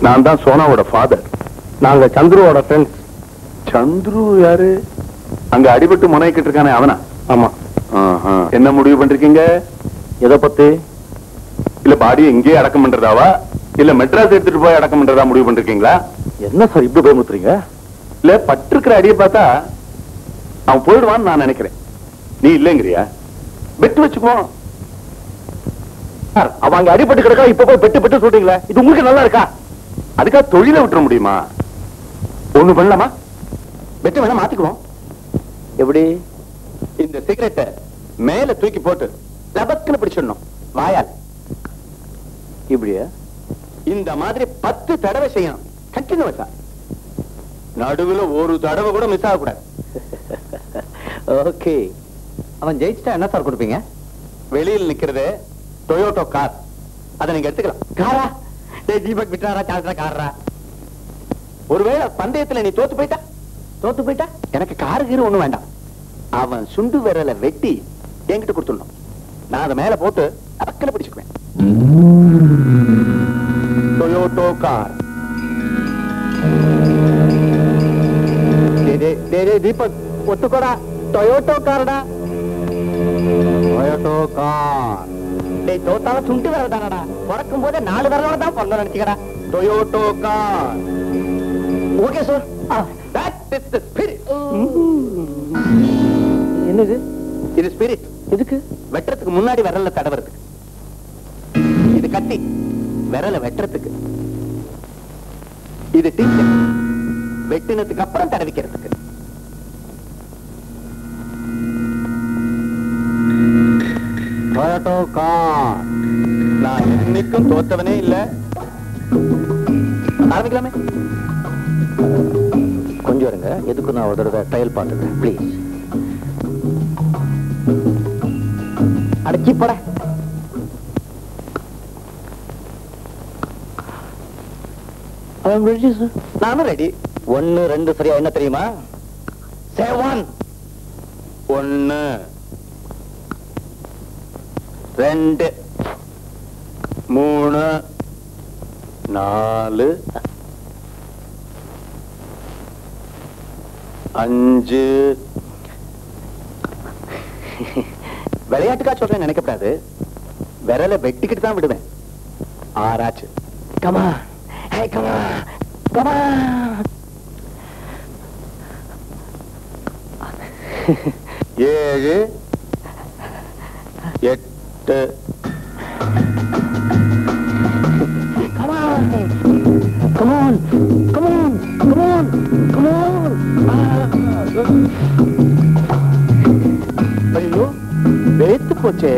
நான் தான் சோனாவோட ஃபாதர் நாங்க சந்துருவோட ஃப்ரெண்ட்ஸ் சந்துரு யாரு அங்க அடிபட்டு முனைக்கிட்டு இருக்கானே அவனா ஆமா ஆஹா. என்ன முடிவு பண்றீங்க எதை பத்தி இல்ல பாடியை இங்கேயே அடக்கம் பண்றதாவா இல்ல மெட்ராஸ் எடுத்துட்டு போய் அடக்கம் பண்றதா முடிவு பண்றீங்களா என்ன சார் இப்படி பயமுத்துறீங்க இல்ல பட்டிருக்கிற அடியை பார்த்தா அவன் போயிடுவான்னு நான் நினைக்கிறேன் நீ இல்லைங்கிறியா பெட்டு வச்சுக்குவோம் சார் அவன் அங்க அடிபட்டு கிடக்கா இப்ப போய் பெட்டு பெட்டு சொல்றீங்களே இது உங்களுக்கு நல்லா இருக்கா அதுக்காக தொழிலை விட்டுற முடியுமா ஒண்ணு பண்ணலாமா பெட்டு வேணா மாத்திக்குவோம் எப்படி இந்த சிகரெட்டை மேல தூக்கி போட்டு லபக்குன்னு பிடிச்சிடணும் வாயால் இப்படியா இந்த மாதிரி பத்து தடவை செய்யணும் கண்டினியூஸா நடுவுல ஒரு தடவை கூட மிஸ் ஆகக்கூடாது ஓகே அவன் ஜெயிச்சிட்டா என்ன சார் கொடுப்பீங்க வெளியில் நிக்கிறது டொயோட்டோ கார் அதை நீங்க எடுத்துக்கலாம் காரா டேய் தீபக் விட்டாரா சார்ஜா காரா ஒருவேளை பந்தயத்துல நீ தோத்து போயிட்டா தோத்து போயிட்டா எனக்கு காரு கீரு ஒண்ணும் வேண்டாம் அவன் சுண்டு விரல வெட்டி என்கிட்ட கொடுத்துடணும் நான் அதை மேல போட்டு அக்கல பிடிச்சுக்குவேன் டொயோட்டோ கார் டேய், டேய், டேய், டேய், தீபக் ஒத்துக்கோடா டொயோட்டோ காரடா டொயோட்டோ கார் டேய் தோத்தால சுண்டு விரல் தானடா பிறக்கும் போதே நாலு விரலோட தான் பிறந்த நினைச்சுக்கடா Toyota car okay sir That is the spirit. என்னது இது ஸ்பிரிட் எதுக்கு வெட்டுறதுக்கு முன்னாடி விரல்ல தடவறதுக்கு இது கத்தி விரல வெட்டுறதுக்கு இது டீச்சர் வெட்டினதுக்கு அப்புறம் தடவிக்கிறதுக்கு டொயோட்டோ கார் நான் இன்னைக்கும் தோத்தவனே இல்ல ஆரம்பிக்கலாமே கொஞ்சம் இருங்க எதுக்கு நான் ஒரு தடவை ட்ரையல் பார்த்துக்கிறேன் ப்ளீஸ் அடக்கி பட நானும் ரெடி ஒன்னு ரெண்டு சரியா என்ன தெரியுமா செவன் ஒன்னு ரெண்டு மூணு நாலு அஞ்சு விளையாட்டுக்கா சொல்றேன் நினைக்கப்படாது விரலை வெட்டிக்கிட்டு தான் விடுவேன் ஆறாச்சு கமா ஹே கமா கமா ஏழு எட்டு Come on! Come on! Come on! Come on! Come on! ஐயோ வெளுத்து போச்சே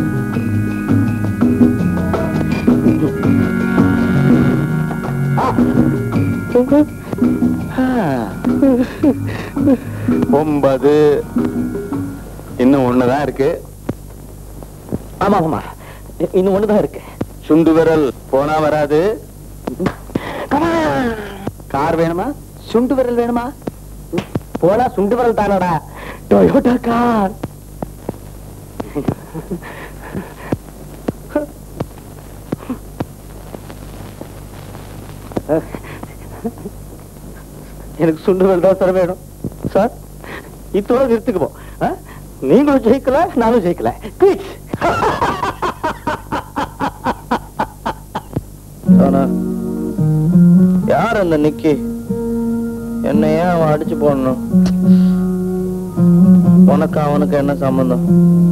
ஒன்பது இன்னும் ஒண்ணுதான் இருக்கு ஆமா ஆமா இன்னும் ஒண்ணுதான் இருக்கு சுண்டு விரல் போனா வராது Come on! கார் வேணுமா சுண்டு விரல் வேணுமா போனா சுண்டு வரல் தானடா டொயோட்டா கார் எனக்கு சுண்டு வரல் தான் சார் வேணும் சார் இத்தோட நிறுத்துக்குவோம் ஆ? நீங்களும் ஜெயிக்கல நானும் ஜெயிக்கல குயிக் யார் அந்த நிக்கி என்ன ஏன் அவன் அடிச்சு போடணும் உனக்கு அவனுக்கு என்ன சம்பந்தம்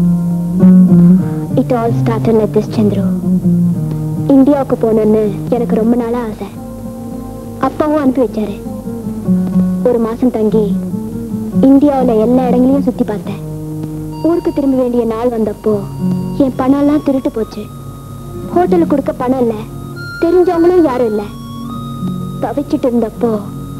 it all started like this Chandru இந்தியாவுக்கு போகணும்னு எனக்கு ரொம்ப நாளா ஆசை அப்பாவும் அனுப்பி வச்சாரு ஒரு மாசம் தங்கி இந்தியாவுல எல்லா இடங்களையும் சுத்தி பார்த்தேன் ஊருக்கு திரும்ப வேண்டிய நாள் வந்தப்போ என் பணம் எல்லாம் திருட்டு போச்சு ஹோட்டலுக்கு கொடுக்க பணம் இல்ல தெரிஞ்சவங்களும் யாரும் இல்ல தவிச்சிட்டு இருந்தப்போ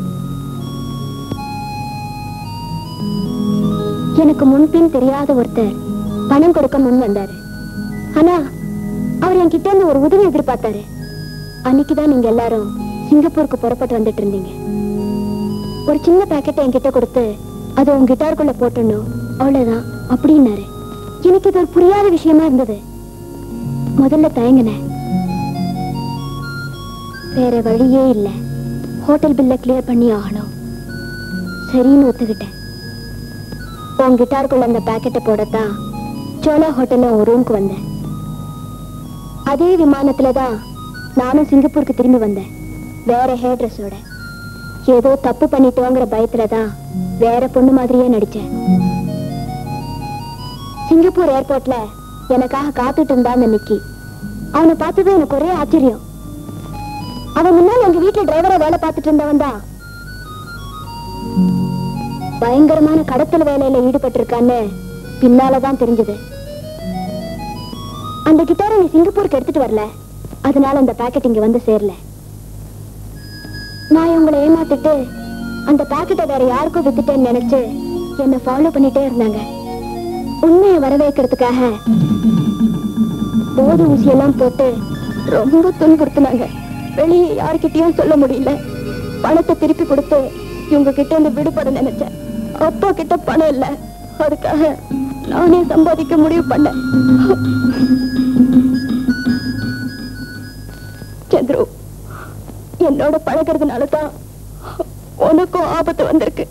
எனக்கு முன்பின் தெரியாத ஒருத்தர் பணம் கொடுக்க முன் வந்தாரு ஆனா அவர் என்கிட்ட இருந்து ஒரு உதவி எதிர்பார்த்தாரு அன்னைக்குதான் நீங்க எல்லாரும் சிங்கப்பூருக்கு புறப்பட்டு வந்துட்டு இருந்தீங்க ஒரு சின்ன பாக்கெட்டை என்கிட்ட கொடுத்து அதை உங்க கிட்டாருக்குள்ள போட்டணும் அவ்வளவுதான் அப்படின்னாரு எனக்கு இது ஒரு புரியாத விஷயமா இருந்தது முதல்ல தயங்கினேன் வேற வழியே இல்ல ஹோட்டல் பில்ல கிளியர் பண்ணி ஆகணும் சரின்னு ஒத்துக்கிட்டேன் உன் கிட்டாருக்குள்ள அந்த பாக்கெட்டை போடத்தான் சோலா ஹோட்டல்ல உன் ரூமுக்கு வந்தேன் அதே விமானத்துல தான் நானும் சிங்கப்பூருக்கு திரும்பி வந்தேன் வேற ஹேர் ட்ரெஸ்ஸோட ஏதோ தப்பு பண்ணிட்டோங்கிற பயத்துல தான் வேற பொண்ணு மாதிரியே நடிச்சேன் சிங்கப்பூர் ஏர்போர்ட்ல எனக்காக காத்துட்டு இருந்தா அந்த நிக்கி அவனை பார்த்ததும் எனக்கு ஒரே ஆச்சரியம் அவன் முன்னால் எங்க வீட்டுல டிரைவரா வேலை பார்த்துட்டு இருந்தவன் தான் பயங்கரமான கடத்தல் வேலையில ஈடுபட்டிருக்கான்னு பின்னாலதான் தெரிஞ்சது அந்த கிட்டாரை நீ சிங்கப்பூருக்கு எடுத்துட்டு வரல அதனால அந்த பாக்கெட் இங்க வந்து சேரல நான் இவங்களை ஏமாத்திட்டு அந்த பாக்கெட்டை வேற யாருக்கும் வித்துட்டேன்னு நினைச்சு என்ன ஃபாலோ பண்ணிட்டே இருந்தாங்க உண்மையை வரவேற்கிறதுக்காக போது ஊசியெல்லாம் போட்டு ரொம்ப துன்புறுத்துனாங்க வெளியே யார்கிட்டயும் சொல்ல முடியல பணத்தை திருப்பி கொடுத்து இவங்க கிட்ட இருந்து விடுபட நினைச்சேன் அப்பா கிட்ட பணம் இல்ல அதுக்காக நானே சம்பாதிக்க முடிவு பண்ணேன் சந்திரு என்னோட பழகிறதுனால தான் உனக்கும் ஆபத்து வந்திருக்கு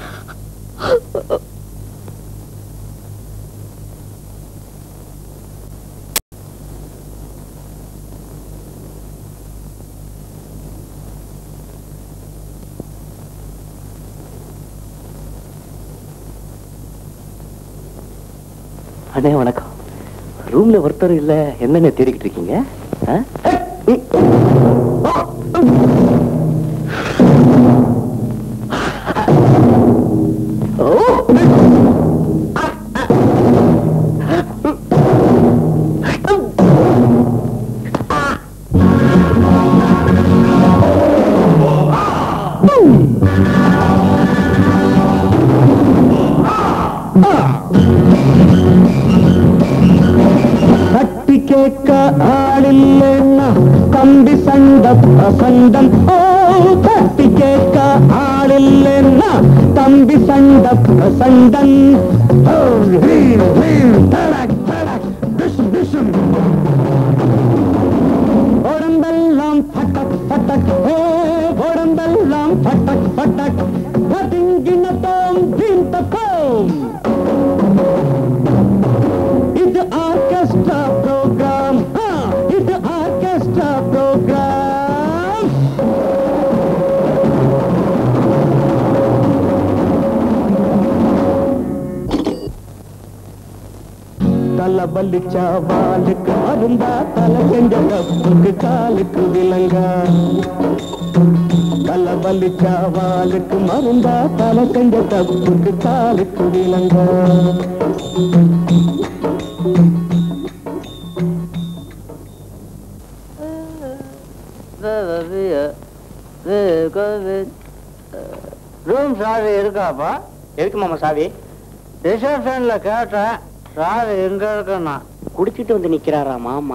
அண்ணே வணக்கம் ரூம்ல ஒருத்தர் இல்ல என்னென்ன தேடிக்கிட்டு இருக்கீங்க ஆ? தட்டி கேட்க ஆளில்லைன்னா தம்பி சண்ட பிரசண்டம் ஓ தட்டி கேட்க ஆளில்லைன்னா தம்பி சண்ட பிரசண்டன் ஓ, ஹீம், ஹீம், தடக், தடக், டிஷும், டிஷும். உடம்பெல்லாம் பட்டக் பட்டக் ஏ உடம்பெல்லாம் பட்டக் பட்டக் பதுங்கினத்தோம் தீர்த்தத்தோம் இது ஆர்கெஸ்ட்ரா ப்ரோக்ராம் இது ஆர்கெஸ்ட்ரா ப்ரோக்ராம் தலை பலிச்சா வாளுக்கு மருந்தா தலை செஞ்ச தப்புக்கு காலுக்கு விலங்கா தலை பலிச்சா வாளுக்கு மருந்தா தலை செஞ்ச தப்புக்கு காலுக்கு விலங்கா ரூம் சாவி இருக்காப்பா எதுக்கு மாமா சாவி ரிசப்ஷன்ல கேட்டேன் சாவி எங்க இருக்குன்னா குடிச்சிட்டு வந்து நிக்கிறாரா மாமா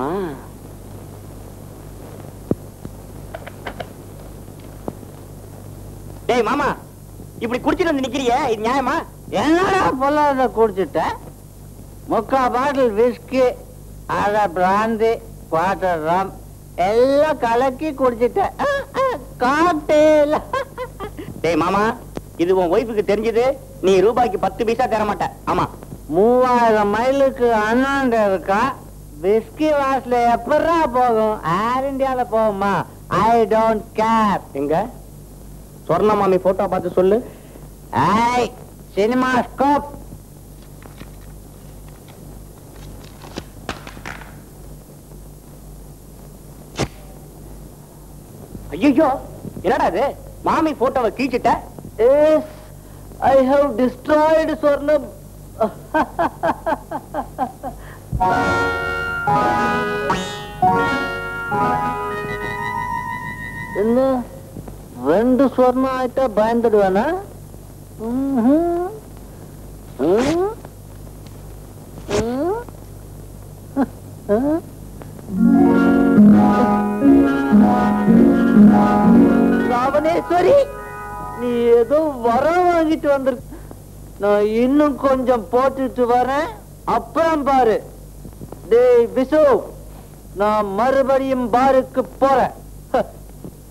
டேய் மாமா இப்படி குடிச்சிட்டு வந்து நிக்கிறிய இது நியாயமா என்னடா பொல்லாத குடிச்சிட்ட முக்கா பாட்டில் விஸ்கி அரை பிராந்தி குவார்டர் ரம் எல்லாம் கலக்கி குடிச்சிட்டேன் காட்டேல டேய் மாமா இது உன் ஒய்ஃபுக்கு தெரிஞ்சது நீ ரூபாய்க்கு பத்து பைசா தர மாட்ட ஆமா மூவாயிரம் மைலுக்கு அண்ணாண்ட இருக்கா விஸ்கி வாஸ்ல எப்படா போகும் ஏர் இந்தியால போகுமா ஐ டோன்ட் கேர் எங்க சொர்ண மாமி போட்டோ பார்த்து சொல்லு ஐ சினிமா ஸ்கோப் ஐயோ என்னடா இது மாமி போட்டோவை கீச்சிட்ட ஐ ஹவ் டிஸ்ட்ராய்டு சொர்ணம் என்ன ரெண்டு சொர்ணம் ஆயிட்டா பயந்துடுவேனா ம்ஹும். ம்? ம்? ம்? ராவணேஸ்வரி நீ ஏதோ வரம் வாங்கிட்டு வந்திருக்க நான் இன்னும் கொஞ்சம் போட்டுட்டு வரேன் அப்புறம் பாரு டேய் விசு நான் மறுபடியும் பாருக்கு போறேன் ஹ,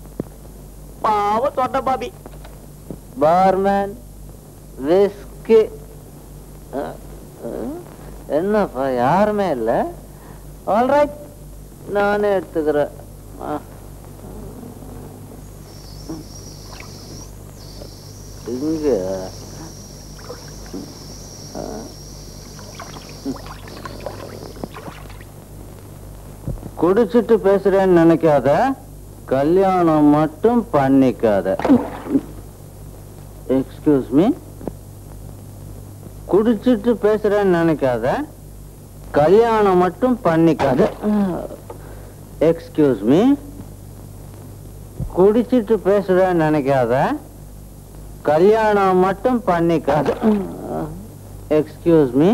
பாவ தொட்ட பாபி பார்மேன் விஸ்கி என்னப்பா யாருமே இல்ல ஆல்ரைட் நானே எடுத்துக்கிறேன் ஆ. இங்க ஆ. குடிச்சிட்டு பேசுறேன்னு நினைக்காத கல்யாணம் மட்டும் பண்ணிக்காத எக்ஸ்கியூஸ் மீ குடிச்சிட்டு பேசுறேன்னு நினைக்காத கல்யாணம் மட்டும் பண்ணிக்காத எக்ஸ்கியூஸ் மீ குடிச்சிட்டு பேசுறேன்னு நினைக்காத கல்யாணம் மட்டும் பண்ணிக்காத எக்ஸ்கியூஸ் மீ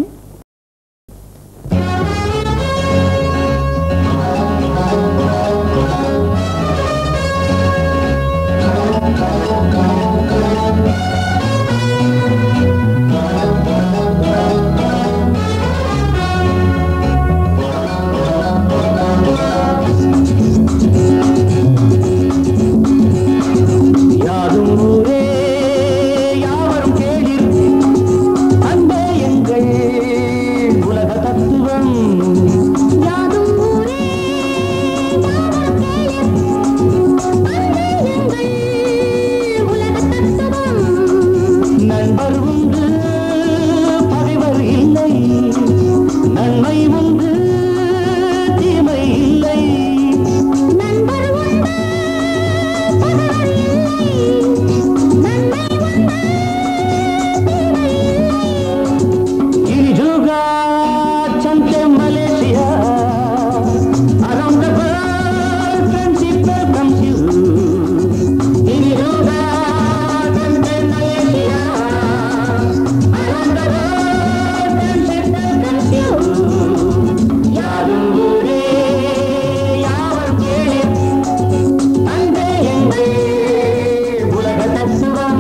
யாதும் ஊரே யாவரும் கேளிர் அன்பே எங்கள் உலக தத்துவம் யாதும் ஊரே யாவரும் கேளீர். அன்பே எங்கள் உலகத் தத்துவம். நண்பர் உண்டு பகைவர் இல்லை நன்மை உண்டு தீமை இல்லை நண்பர் உண்டு, பகைவர் இல்லை. நன்மை உண்டு, தீமை இல்லை. Irijuga, Chante, Malaysia. Around the world, friendship welcomes you. Irijuga, Chante, Malaysia. Around the world, friendship welcomes you. யாரும் ஊரே, யாவர் கேளிர். அன்பே எங்கள் உலக தத்துவம்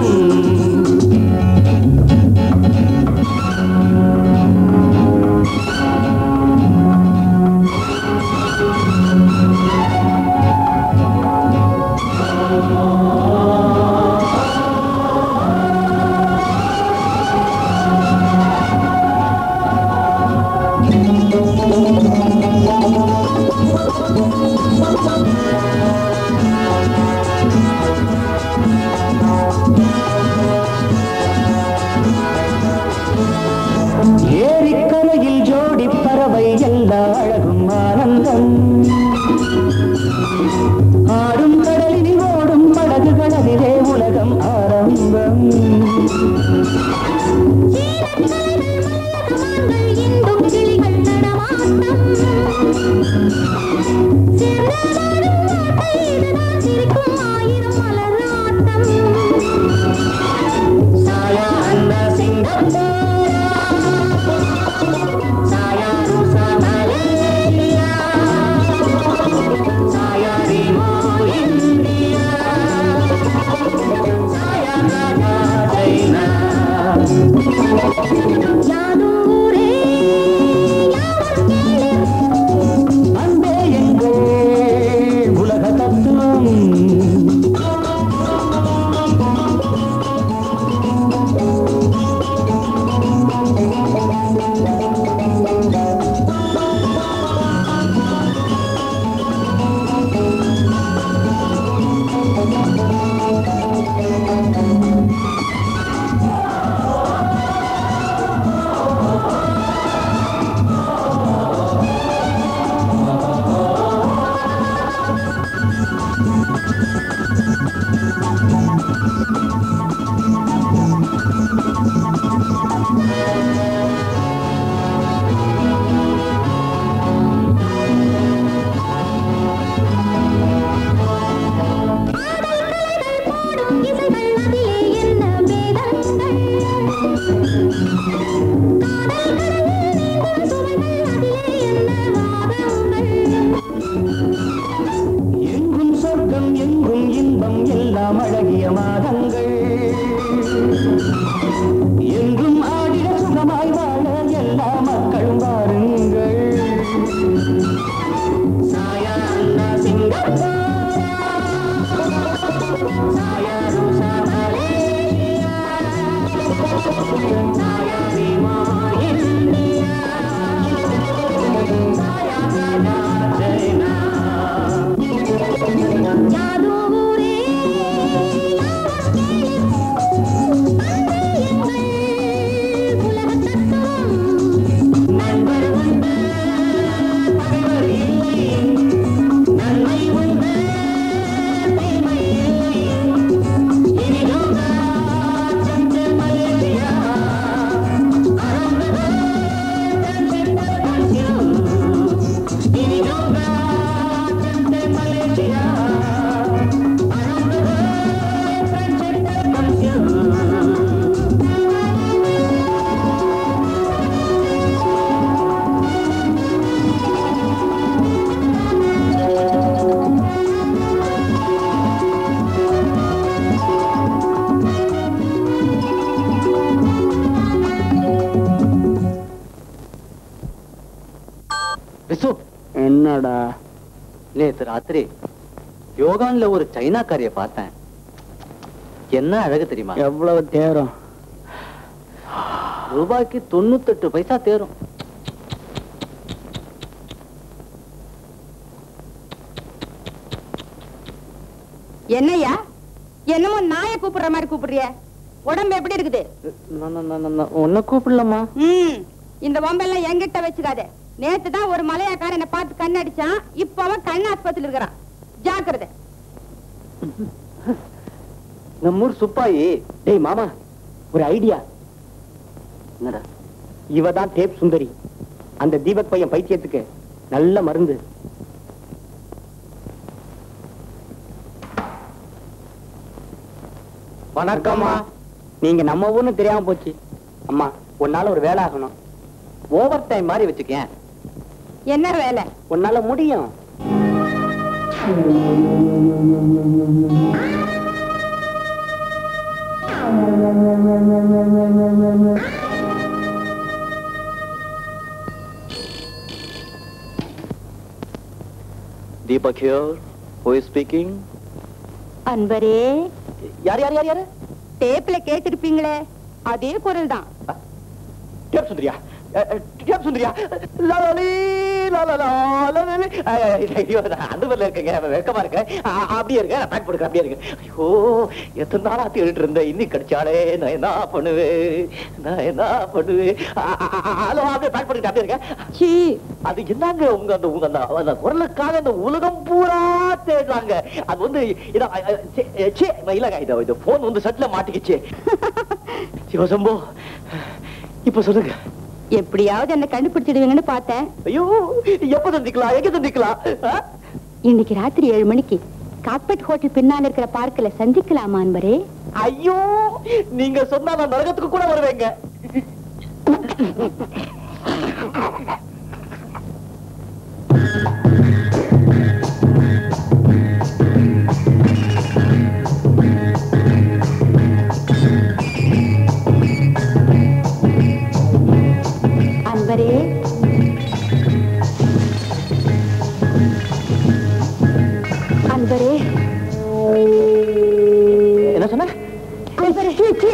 ஏரிக்கரையில் ஜோடி பறவை எல்லா அழகும் ஆனந்தம் ஆடும் கடலில் ஓடும் படகுகளதிலே உலகம் ஆரம்பம் மான்கள் இன்றும் கிளிகள் நடமாட்டம் சேர்ந்ததாடும் வார்த்தை இதுதான் சிரிக்கும் ஆயிரம் மலராட்டம் சாயா அண்ணா சிங்கப்பூரா சாயா ரூசா மலேசியா சாயா ரிமோ இந்தியா சாயா நாகா சைனா யாதும் ஊரே யாவரும் கேளீர். அன்பே எங்கள் உலக தத்துவம் பாடும் இசைகள் அதிலே என்ன வேதங்கள் காதல் கடலில் நீந்தும் சுவைகள் அதிலே என்ன வாதங்கள் எங்கும் சொர்க்கம் எங்கும் இன்பம் எல்லாம் அழகிய மாதங்கள் எங்கும் ஆடிட சுகமாய் வாழ எல்லா மக்களும் வாருங்கள் சாயா அண்ணா சிங்கப்பூரா என்னடா நேத்து ராத்திரி யோகான்ல ஒரு சைனாக்காரிய பார்த்தேன் என்ன அழகு தெரியுமா எவ்வளவு தேரும் ரூபாய்க்கு தொண்ணூத்தெட்டு பைசா தேரும் என்னய்யா என்னமோ நாயை கூப்பிடுற மாதிரி கூப்பிடுறிய உடம்பு எப்படி இருக்குது உன்னை கூப்பிடலாமா ம் இந்த வம்பெல்லாம் என்கிட்ட வச்சுக்காத நேத்து தான் ஒரு மலையாக்காரன் என்ன பார்த்து கண்ணடிச்சான் இப்ப அவன் கண் ஆஸ்பத்திரியில் இருக்கிறான் ஜாக்கிரதை நம்மூர் சுப்பாயி டேய் மாமா ஒரு ஐடியா என்னடா இவ தான் டேப் சுந்தரி அந்த தீபக் பையன் பைத்தியத்துக்கு நல்ல மருந்து வணக்கம்மா நீங்க நம்ம ஊர்னு தெரியாம போச்சு அம்மா உன்னால ஒரு வேலை ஆகணும் ஓவர் டைம் மாதிரி வச்சுக்கேன் என்ன வேலை உன்னால முடியும் Deepak here who is speaking அன்பரே யார் யார் யார் யாரு டேப்ல கேட்டிருப்பீங்களே அதே குரல் தான் டேப் சுந்தரியா அஹ், அஹ், டேப் சுந்தரியா லாலாலி, லாலாலா, லாலாலி. அஹ், ஐயோ, நான் அந்த மாதிரில இருக்கேங்க வெக்கமா இருக்கேன் அ- அப்படியே இருக்க நான் பேக் போடுறேன் அப்படியே இருக்கு ஐயோ எத்தனை நாளா தேடிட்டு இருந்தேன் இன்னி கிடைச்சாலே நான் என்ன பண்ணுவேன் நான் என்ன பண்ணுவேன் அ- அ- அ- ஹலோ அப்படியே பேக் பண்ணிட்டு அப்படியே இருக்கேன் சீ அது என்னங்க உங்க அந்த உங்க அந்த அந்த குரலுக்காக அந்த உலகம் பூரா தேடுறாங்க அது வந்து இத அ- அ- சே- சே, இல்லங்க இது இது போன் வந்து சட்டில மாட்டிக்கிச்சு சிவசம்போ இப்ப சொல்லுங்க எப்படியாவது என்ன கண்டுபிடிச்சிடுவீங்கன்னு பார்த்தேன் ஐயோ எப்ப சந்திக்கலாம் எங்க சந்திக்கலாம் ஆ? இன்னைக்கு ராத்திரி ஏழு மணிக்கு கார்பெட் ஹோட்டல் பின்னால இருக்கிற பார்க்ல சந்திக்கலாமா அன்பரே ஐயோ நீங்க சொன்னா நான் நரகத்துக்கு கூட வருவேங்க அன்பரே அன்பரே என்ன சொன்ன அன்பரே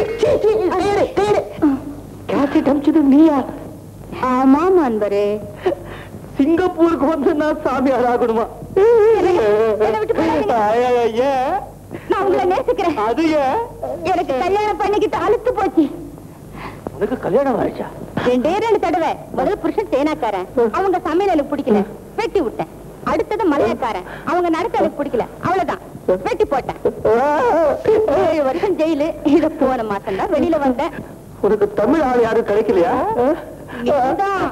கேசட் அமிச்சது நீயா ஆமாம் அன்பரே சிங்கப்பூருக்கு வந்து நான் சாமியார் ஆகணுமா என்னை விட்டு போகாதீங்க. ஐயா, ஏன் நான் உங்களை நேசிக்கிறேன் அது ஏன் எனக்கு கல்யாணம் பண்ணிக்கிட்டு அழுத்து போச்சு உனக்கு கல்யாணம் ஆயிடுச்சா ரெண்டே ரெண்டு தடவை முதல் புருஷன் தேனாக்காரன் அவங்க சமையல் எனக்கு பிடிக்கல வெட்டி விட்டேன் அடுத்தது மலையக்காரன் அவங்க நடத்த எனக்கு பிடிக்கல அவ்வளவுதான் வெட்டி போட்டேன் ஏழு வருஷம் ஜெயிலு இத போன மாசம் தான் வெளியில வந்தேன் உனக்கு தமிழ் ஆள் யாரும் கிடைக்கலையா நீதான்.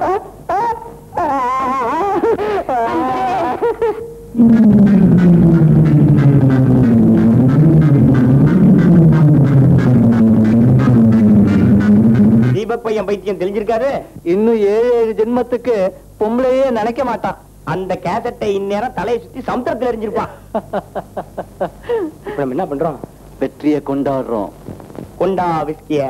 தீபக் பையன் பைத்தியம் தெரிஞ்சிருக்காரு இன்னும் ஏழு ஏழு ஜென்மத்துக்கு பொம்பளையே நினைக்க மாட்டான் அந்த கேசட்டை இந்நேரம் தலையை சுத்தி சமுத்திரத்துல எரிஞ்சிருப்பான் இப்ப நம்ம என்ன பண்றோம் வெற்றியை கொண்டாடுறோம் கொண்டா விஸ்கிய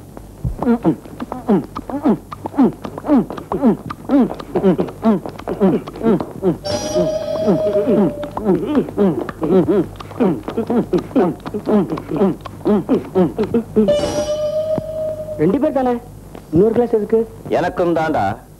ரெண்டு பேர் தானே இன்னொரு கிளாஸ் எதுக்கு எனக்கும் தாண்டா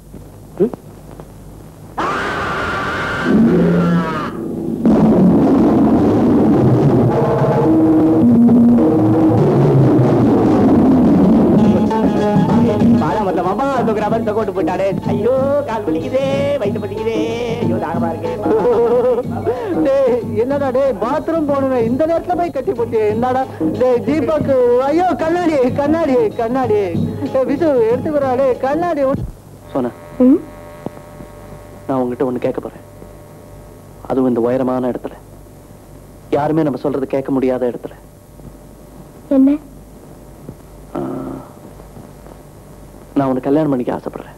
பாலம் வந்த மாமா தூக்குற மாதிரி தொகோட்டு போயிட்டாரு ஐயோ கால் வலிக்குதே வயிற்று வலிக்குதே ஐயோ தாகமா இருக்கு டேய் என்னடா டேய் பாத்ரூம் போகணுமே இந்த நேரத்துல போய் கட்டி போட்டியே என்னடா டேய் தீபக் ஐயோ கண்ணாடி கண்ணாடி கண்ணாடி டேய் விசு எடுத்துக்கிறா டேய் கண்ணாடி சொன்ன ம்? நான் உங்ககிட்ட ஒண்ணு கேட்க போறேன் அதுவும் இந்த உயரமான இடத்துல யாருமே நம்ம சொல்றது கேட்க முடியாத இடத்துல என்ன ஆ, நான் உனக்கு கல்யாணம் பண்ணிக்க ஆசைப்படுறேன்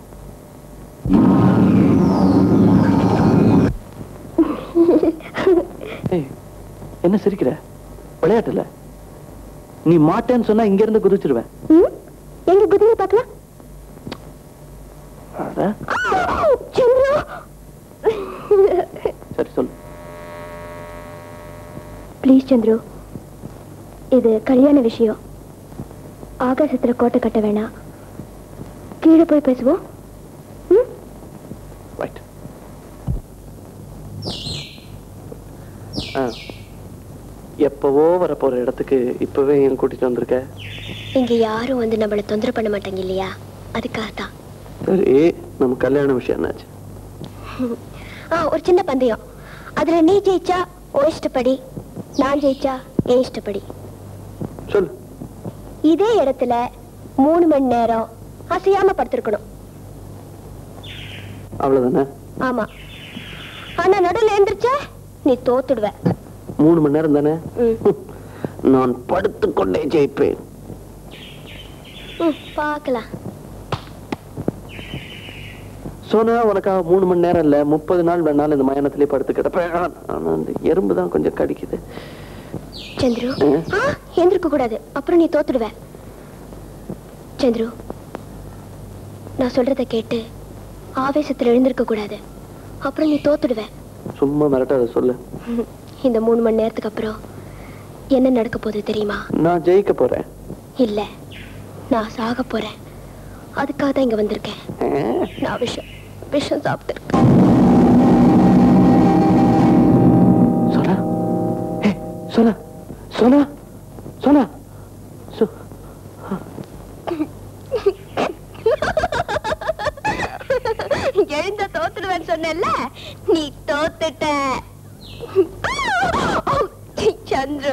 ஏய், என்ன சிரிக்கிற விளையாட்டு இல்ல நீ மாட்டேன்னு சொன்னா இங்க இருந்து குதிச்சிருவேன் ம்? எங்க குதிரை பார்க்கலாம் அட, சந்திரா சரி சொல்லு ப்ளீஸ் சந்துரு இது கல்யாண விஷயம் ஆகாசத்துல கோட்டை கட்ட வேணாம் கீழே போய் பேசுவோம் ம் ரைட் ஆ எப்பவோ வரப்போற இடத்துக்கு இப்பவே என் கூட்டிட்டு வந்திருக்க இங்க யாரும் வந்து நம்மள தொந்தரவு பண்ண மாட்டாங்க இல்லையா அதுக்காக தான் சரி நம்ம கல்யாண விஷயம் என்னாச்சு ஆ ஒரு சின்ன பந்தயம் அதுல நீ ஜெயிச்சா ஓ இஷ்டப்படி நான் ஜெயிச்சா என் இஷ்டப்படி சொல்லு இதே இடத்துல மூணு மணி நேரம் அசையாம படுத்திருக்கணும் அவ்வளவுதானே ஆமா ஆனா நடுவில் எழுந்திருச்சா நீ தோத்துடுவ மூணு மணி நேரம் தானே ம். நான் படுத்துக்கொண்டே ஜெயிப்பேன் ம், பார்க்கலாம் சோனா உனக்காக மூணு மணி நேரம் இல்ல முப்பது நாள் வேணாலும் இந்த மயானத்திலே படுத்து கிடப்பேன் ஆனா அந்த எறும்பு தான் கொஞ்சம் கடிக்குது சந்துரு ம். ஆ எழுந்திருக்க கூடாது அப்புறம் நீ தோத்துடுவ சந்துரு நான் சொல்றத கேட்டு ஆவேசத்துல எழுந்திருக்க கூடாது அப்புறம் நீ தோத்துடுவ சும்மா மிரட்டாத சொல்லு இந்த மூணு மணி நேரத்துக்கு அப்புறம் என்ன நடக்க போகுது தெரியுமா நான் ஜெயிக்க போறேன் இல்ல நான் சாக போறேன் அதுக்காக தான் இங்க வந்திருக்கேன் ஆ, நான் விஷம் விஷம் சாப்பிட்டு சோனா ஏ சோனா சோனா சோனா சோ- எழுந்த தோத்துடுவேன்னு சொன்னேன்ல நீ தோத்துட்ட சந்துரு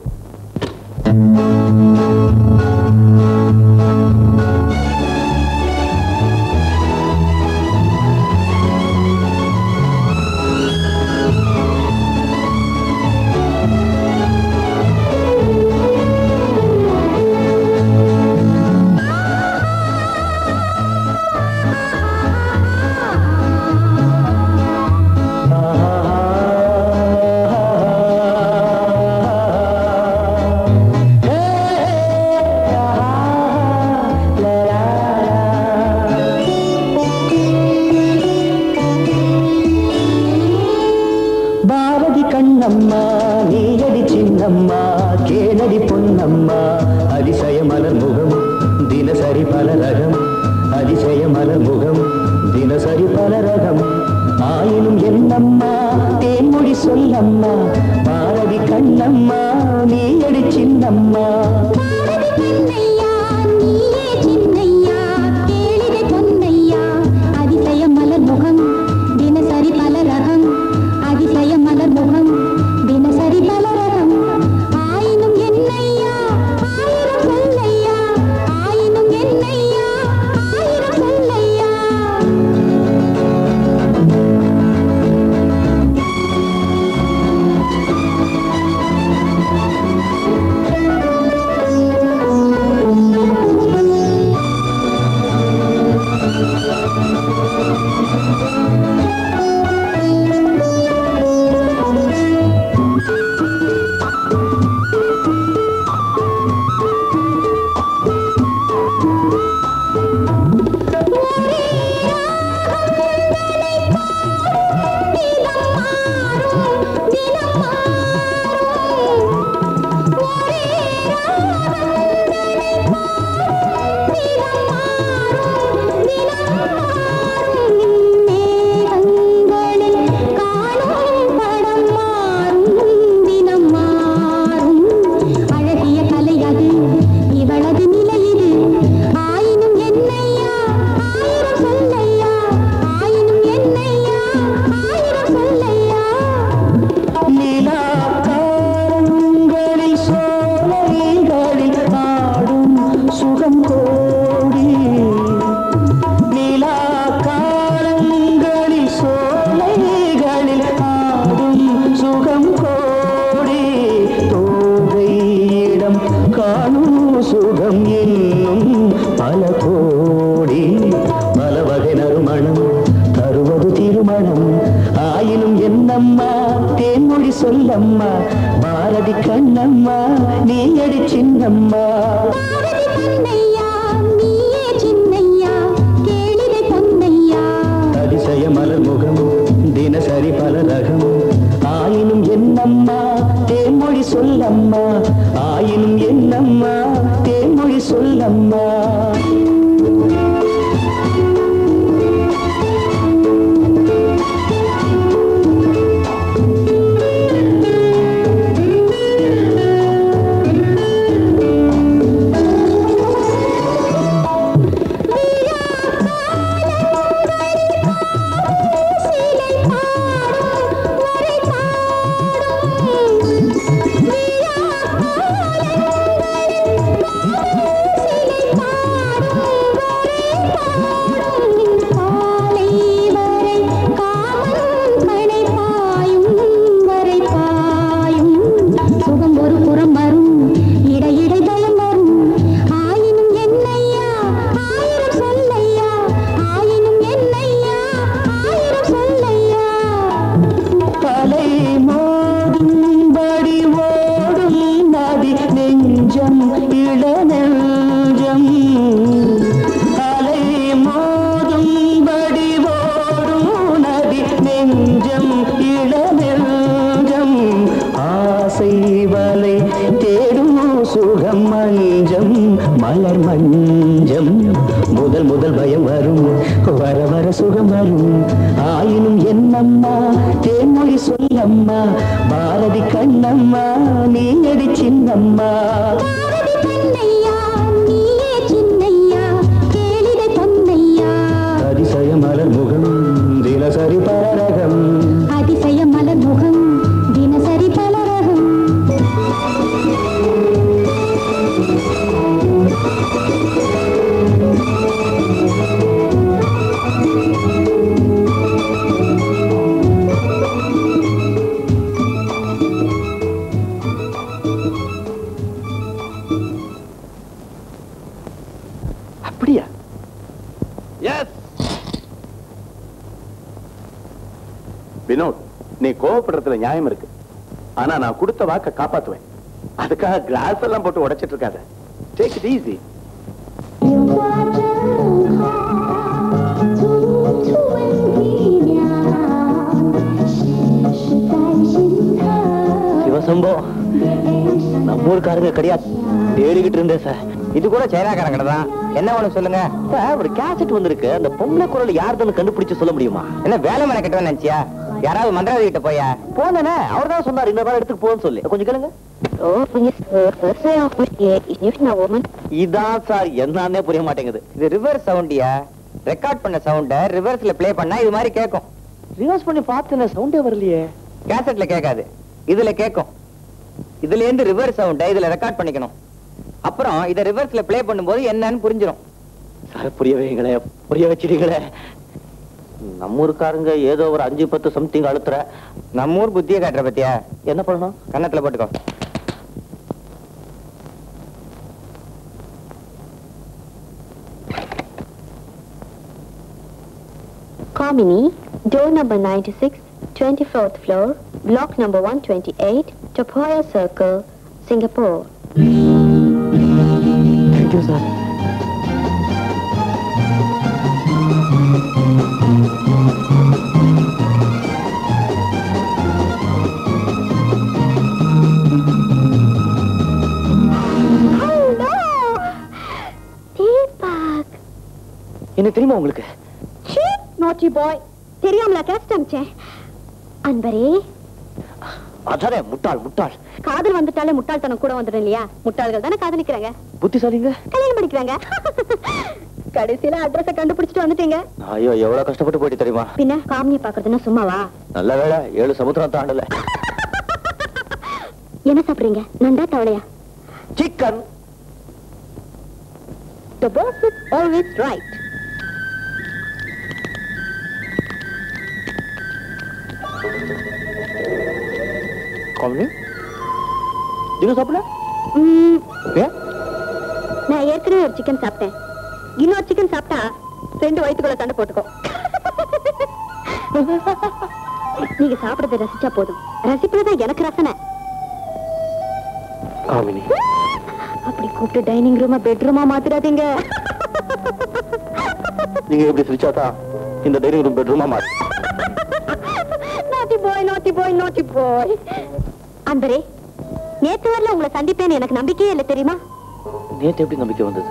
பாரதி கண்ணம்மா நீயடி சின்னம்மா கேளடி பொன்னம்மா அதிசய மலர் முகம் தினசரி பல ரகம் அதிசய மலர் முகம் தினசரி பல ரகம் ஆயினும் என்னம்மா தேன்மொழி சொல்லம்மா பாரதி கண்ணம்மா நீயடி சின்னம்மா கண்ணையா நீயே சின்னையா கேளிரை பொன்னையா அதிசய மலர் முகம் தினசரி பல ரகம் அதிசய மலர் முகம் தினசரி பல ரகம் ஆயினும் என்னையா ஆயிரம் சொல்லையா ஆயினும் என்னையா ஆயிரம் சொல்லையா அழகிய கலை அது இவளது நிலை இது ஆயினும் என்னையா ஆயிரம் சொல்லையா ஆயினும் என்னையா ஆயிரம் சொல்லையா நிலா காரங்களில் சோலைகளில் ஆடும் சுகம் கோடி நிலா காலங்களில் சோலைகளில் ஆடும் சுகம் கோடி தோகையிடம் காணும் சுகம் என்னும் பல கோடி பல வகை நறுமணம் தருவது திருமணம் ஆயினும் என்னம்மா தேன்மொழி சொல்லம்மா பாரதி கண்ணம்மா நீ அடி சின்னம்மா பாரதி பொன்னையா நீயே சின்னையா கேளிரை பொன்னையா அதிசய மலர் முகம் தினசரி பல ரகம் சொல்லம்மா ஆயினும் என்னம்மா தேன்மொழி சொல்லம்மா சுகம் ஒரு புறம் வரும் இடையிடை பயம் வரும் ஆயினும் என்னையா ஆயிரம் சொல்லையா ஆயினும் என்னையா ஆயிரம் சொல்லையா தலை மோதும்படி ஓடும் நதி நெஞ்சம் இளநெஞ்சம் தலை மோதும்படி ஓடும் நதி நெஞ்சம் இளநெஞ்சம் ஆசை வலை தேடும் சுகம் மஞ்சம் மலர் மஞ்சம் முதல் முதல் பயம் வரும் வர வர சுகம் வரும் ஆயினும் என்னம்மா தேன்மொழி சொல்லம்மா பாரதி கண்ணம்மா நீயடி சின்னம்மா பாரதி கண்ணையா நீயே சின்னையா கேளிடை பொன்னையா அதிசய மலர் முகம் தினசரி பரரகம் அதிசய மலர் முகம் தினசரி பலரகம் அப்படியா எஸ் வினோத் நீ கோவப்படுறதுல நியாயம் இருக்கு ஆனா நான் கொடுத்த வாக்க காப்பாத்துவேன் அதுக்காக கிளாஸ் எல்லாம் போட்டு உடைச்சிட்டு இருக்காத டேக் இட் ஈஸி சிவசம்போ நம்ம ஊருக்காரங்க கிடையாது தேடிக்கிட்டு இருந்தேன் சார் இது கூட சைனாக்காரங்க கடை தான் என்ன வேணும் சொல்லுங்க சார் ஒரு கேசட் வந்திருக்கு அந்த பொம்பளை குரல் யாருதுன்னு கண்டுபிடிச்சு சொல்ல முடியுமா என்ன வேலை மேல கட்டவே நினைச்சியா யாராவது மந்திராதி கிட்ட போயா போனே அவர் தான் சொன்னார் இந்த மாதிரி இடத்துக்கு போன்னு சொல்லி கொஞ்சம் கேளுங்க இதான் சார் என்னன்னே புரிய மாட்டேங்குது இது ரிவர்ஸ் சவுண்டியா ரெக்கார்ட் பண்ண சவுண்ட ரிவர்ஸ்ல ப்ளே பண்ணா இது மாதிரி கேட்கும் ரிவர்ஸ் பண்ணி பார்த்தேன் சவுண்டே வரலையே கேசட்ல கேட்காது இதுல கேட்கும் இதுல இருந்து ரிவர்ஸ் சவுண்ட இதுல ரெக்கார்ட் பண்ணிக்கணும் அப்புறம் இத ரிவர்ஸ்ல ப்ளே பண்ணும்போது என்னன்னு புரிஞ்சிடும் சார் புரிய வைங்களே புரிய வச்சிருங்களே நம்ம ஊருக்காரங்க ஏதோ ஒரு அஞ்சு பத்து சம்திங் அழுத்துற நம்ம ஊர் புத்திய காட்டுற பத்தியா என்ன பண்ணணும் கன்னத்துல போட்டுக்கோ Kamini, door number 96, 24th floor, block number 128, Topoya Circle, Singapore. Thank you sir Hello! Deepak! என்ன தெரியுமா உங்களுக்கு Chee, naughty boy. தெரியாமலா கேஸ்ட் அமிச்சேன் அன்பரே அதானே முட்டாள் முட்டாள் காதல் வந்துட்டாலே முட்டாள்தனம் கூட வந்துடும் இல்லையா முட்டாள்கள் தானே காதலிக்கிறாங்க புத்திசாலிங்க கல்யாணம் பண்ணிக்கிறாங்க கடைசியில அட்ரஸ கண்டுபிடிச்சிட்டு வந்துட்டீங்க ஐயோ எவ்வளவு கஷ்டப்பட்டு போயிட்டு தெரியுமா பின்ன காமினி பாக்குறதுன்னா சும்மாவா நல்ல வேளை ஏழு சமுத்திரம் தாண்டல என்ன சாப்பிடுறீங்க நண்டா தவளையா chicken The boss is always right. கம்மி நீங்க சாப்பிடல ம், ஏன் நான் ஏற்கனவே ஒரு சிக்கன் சாப்பிட்டேன் இன்னொரு சிக்கன் சாப்பிட்டா ரெண்டு வயிற்றுக்குள்ள சண்டை போட்டுக்கோ நீங்க சாப்பிடறதை ரசிச்சா போதும் ரசிப்பதுதான் எனக்கு ரசனை காமினி அப்படி கூப்பிட்டு டைனிங் ரூமா பெட்ரூமா மாத்திராதீங்க நீங்க எப்படி சிரிச்சாதான் இந்த டைனிங் ரூம் பெட்ரூமா மாறி நாட்டி பாய் நாட்டி பாய் நாட்டி பாய் அன்பரே நேத்து வரல உங்களை சந்திப்பேன்னு எனக்கு நம்பிக்கையே இல்லை தெரியுமா நேத்து எப்படி நம்பிக்கை வந்தது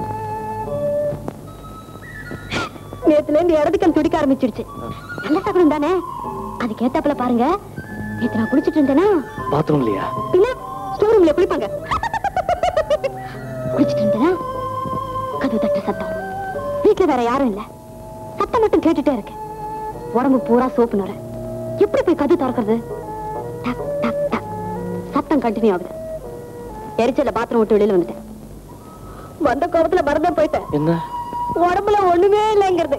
நேத்துல இருந்து இடத்துக்கு துடிக்க ஆரம்பிச்சிடுச்சு நல்ல சகுனம் தானே அதுக்கு ஏத்தாப்புல பாருங்க நேத்து நான் குளிச்சிட்டு இருந்தேனா பாத்ரூம் இல்லையா பின்ன ஸ்டோர் ரூம்ல குளிப்பாங்க குளிச்சிட்டு இருந்தேனா கதவு தட்ட சத்தம் வீட்டுல வேற யாரும் இல்ல சத்தம் மட்டும் கேட்டுட்டே இருக்கு உடம்பு பூரா சோப்பு நுர எப்படி போய் கதவு திறக்கிறது டக் டக் டக் சத்தம் கண்டினியூ ஆகுது எரிச்சல பாத்ரூம் விட்டு வெளியில வந்துட்டேன் வந்த கோபத்துல மறந்தே போயிட்டேன் என்ன உடம்புல ஒண்ணுமே இல்லைங்கிறது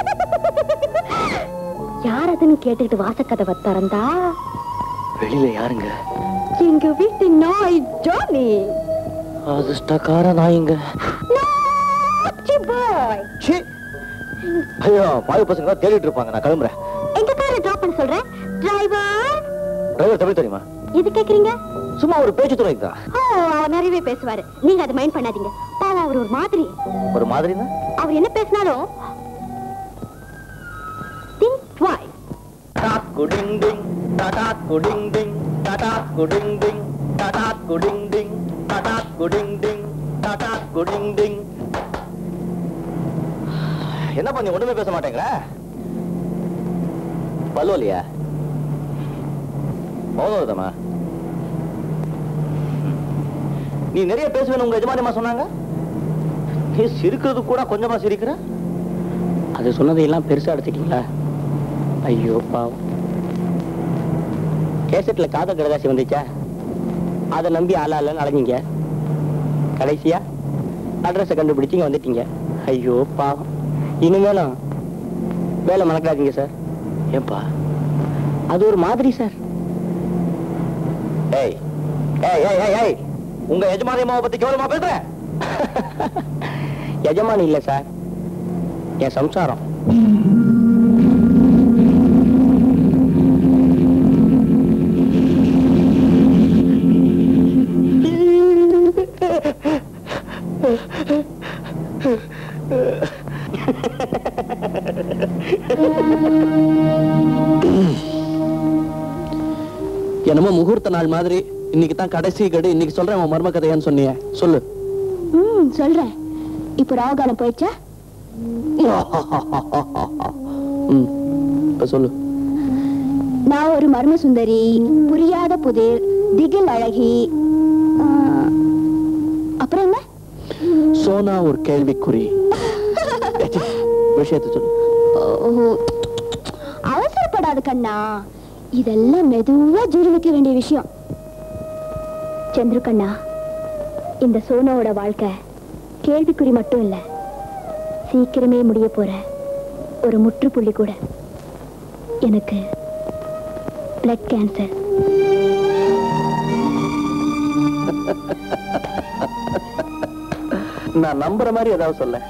யார் அதுன்னு கேட்டுக்கிட்டு வாசக்கதவை திறந்தா வெளியில யாருங்க எங்க வீட்டு நாய் ஜானி அதிர்ஷ்டக்கார நாய்ங்க நாச்சி பாய் ச்சீ. ஐயோ பாய் பசங்க தான் தேடிட்டு இருப்பாங்க நான் கிளம்புறேன் எங்க காரை டிராப் பண்ண சொல்றேன் டிரைவர் டிரைவர் தமிழ் தெரியுமா எது கேக்குறீங்க சும்மா ஒரு பேச்சு துணைக்கு தான் ஓ அவர் நிறையவே பேசுவாரு நீங்க அதை மைண்ட் பண்ணாதீங்க பாவம் அவர் ஒரு மாதிரி ஒரு மாதிரினா அவர் என்ன பேசினாலும் think twice குடிங் டிங் டாடா குடிங் டிங் டாடா குடிங் டிங் டாடா குடிங் டிங் டாடா குடிங் டிங் டாடா குடிங் டிங் என்ன பண்ணி ஒண்ணுமே பேச மாட்டேங்கிற பல்வலியா மௌனமா நீ நிறைய பேசுவேன்னு உங்க எஜமானியமா சொன்னாங்க நீ சிரிக்கிறது கூட கொஞ்சமா சிரிக்கிற அது சொன்னதையெல்லாம் பெருசா எடுத்துட்டீங்களா ஐயோ பாவம் கேசட்ல காதல் கடதாசி வந்துச்சா அதை நம்பி ஆளாலன்னு அலைஞ்சீங்க கடைசியா அட்ரஸை கண்டுபிடிச்சிங்க வந்துட்டீங்க ஐயோ பாவம் இனிமேலும் வேலை மணக்காதீங்க சார் ஏன்பா அது ஒரு மாதிரி சார் ஏய் ஏய் ஏய் ஏய் ஏய் உங்க எஜமானி அம்மாவை பத்தி கேவலமா பேசுற எஜமானி இல்ல சார் என் சம்சாரம் என்னமோ முகூர்த்த நாள் மாதிரி இன்னைக்கு தான் கடைசி கடு இன்னைக்கு சொல்றேன் உன் மர்ம கதையான்னு சொன்னியே சொல்லு ம் சொல்றேன் இப்போ ராவகாலம் போயிடுச்சா ம் இப்ப சொல்லு நான் ஒரு மர்ம சுந்தரி புரியாத புதிர் திகில் அழகி ஆ, அப்புறம் என்ன சோனா ஒரு கேள்விக்குறி விஷயத்தை சொல்லு ஓஹோ அவசரப்படாத கண்ணா இதெல்லாம் மெதுவா ஜீரணிக்க வேண்டிய விஷயம் சந்திரு கண்ணா இந்த சோனாவோட வாழ்க்கை கேள்விக்குறி மட்டும் இல்ல சீக்கிரமே முடிய போற ஒரு முற்றுப்புள்ளி கூட எனக்கு பிளட் கேன்சர் நான் நம்புற மாதிரி ஏதாவது சொல்ல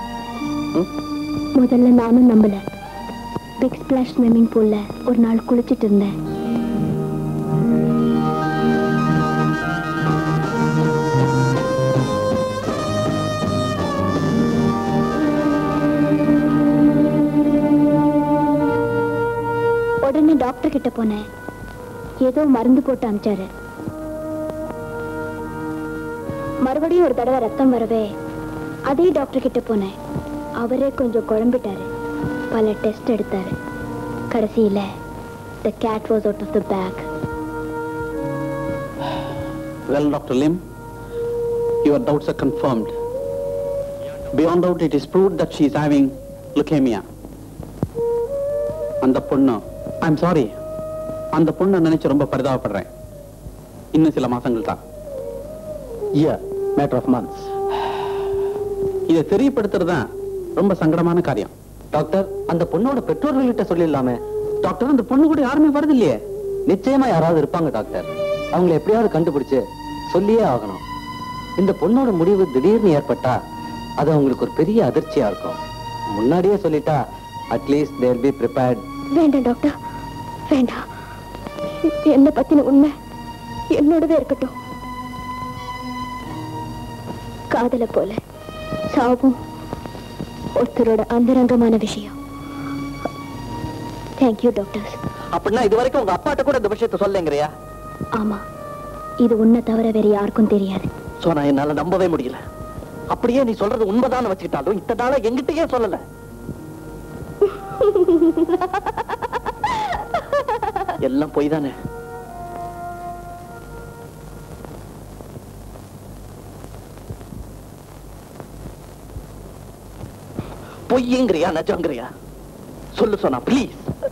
முதல்ல நானும் நம்பல பிக் ஸ்பிளாஷ் ஸ்விம்மிங் பூல்ல ஒரு நாள் குளிச்சிட்டு இருந்தேன் உடனே டாக்டர் கிட்ட போனேன் ஏதோ மருந்து போட்டு அமிச்சாரு மறுபடியும் ஒரு தடவை ரத்தம் வரவே அதே டாக்டர் கிட்ட போனேன் அவரே கொஞ்சம் குழம்பிட்டாரு பல டெஸ்ட் எடுத்தாரு கடைசியில the cat was out of the bag Well, Dr. Lim, your doubts are confirmed. Beyond doubt, it is proved that she is having leukemia. அந்த பொண்ணு ஐம் சாரி அந்த பொண்ணை நினைச்சு ரொம்ப பரிதாபப்படுறேன் இன்னும் சில மாசங்கள் தான் Yeah, matter of months. இதை தெரியப்படுத்துறது தான் ரொம்ப சங்கடமான காரியம் டாக்டர் அந்த பொண்ணோட பெற்றோர்கள்கிட்ட சொல்லிடலாமே டாக்டர் அந்த பொண்ணு கூட யாருமே வருது இல்லையே நிச்சயமா யாராவது இருப்பாங்க டாக்டர் அவங்களை எப்படியாவது கண்டுபிடிச்சு சொல்லியே ஆகணும் இந்த பொண்ணோட முடிவு திடீர்னு ஏற்பட்டா அது அவங்களுக்கு ஒரு பெரிய அதிர்ச்சியா இருக்கும் முன்னாடியே சொல்லிட்டா அட்லீஸ்ட் தேர் பி ப்ரிப்பேர்ட் வேண்டாம் டாக்டர் வேண்டாம் என்ன பத்தின உண்மை என்னோடதே இருக்கட்டும் காதல போல சாவும் ஒருத்தரோட அந்தரங்கமான விஷயம் தேங்க்யூ டாக்டர்ஸ் அப்படின்னா இது வரைக்கும் உங்க அப்பாட்ட கூட இந்த விஷயத்த சொல்லுங்கறியா ஆமா இது உன்னை தவிர வேற யாருக்கும் தெரியாது சோனா என்னால நம்பவே முடியல அப்படியே நீ சொல்றது உண்மைதான்னு வச்சுக்கிட்டாலும் இத்தனை நாளா எங்கிட்டயே சொல்லல எல்லாம் பொய் தானே பொய்யுங்கிறியா நஜங்கிறியா சொல்லு சொன்னா ப்ளீஸ்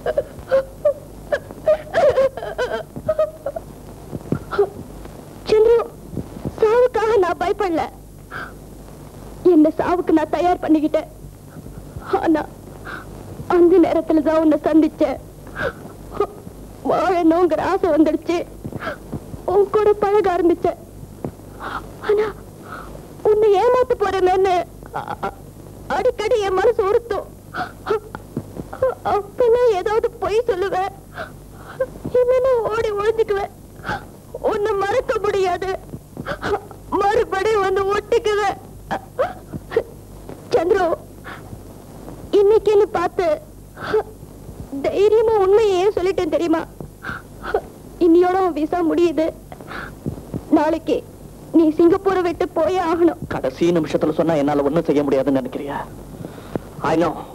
சந்திரு சாவுக்காக நான் பயப்படல என்ன சாவுக்கு நான் தயார் பண்ணிக்கிட்டேன் ஆனா அந்த நேரத்துல தான் உன்னை சந்திச்சேன் வாழணுங்கிற ஆசை வந்துடுச்சு உன் கூட பழக ஆரம்பிச்சேன் ஆனா உன்னை ஏமாத்த போறேன்னு அ- அ- அடிக்கடி என் மனசு உறுத்தும் அப்பெல்லாம் ஏதாவது பொய் சொல்லுவேன் இல்லைன்னா ஓடி ஒழிஞ்சுக்குவேன் உன்னை மறக்க முடியாது மறுபடியும் வந்து ஒட்டிக்குவேன் சந்திரு இன்னைக்குன்னு பார்த்து தைரியமா உண்மையே சொல்லிட்டேன் தெரியுமா இன்னையோட உன் விசா முடியுது நாளைக்கு நீ சிங்கப்பூரை விட்டு போயே ஆகணும் கடைசி நிமிஷத்துல சொன்னா என்னால ஒண்ணும் செய்ய முடியாதுன்னு நினைக்கிறியா ஐ நோ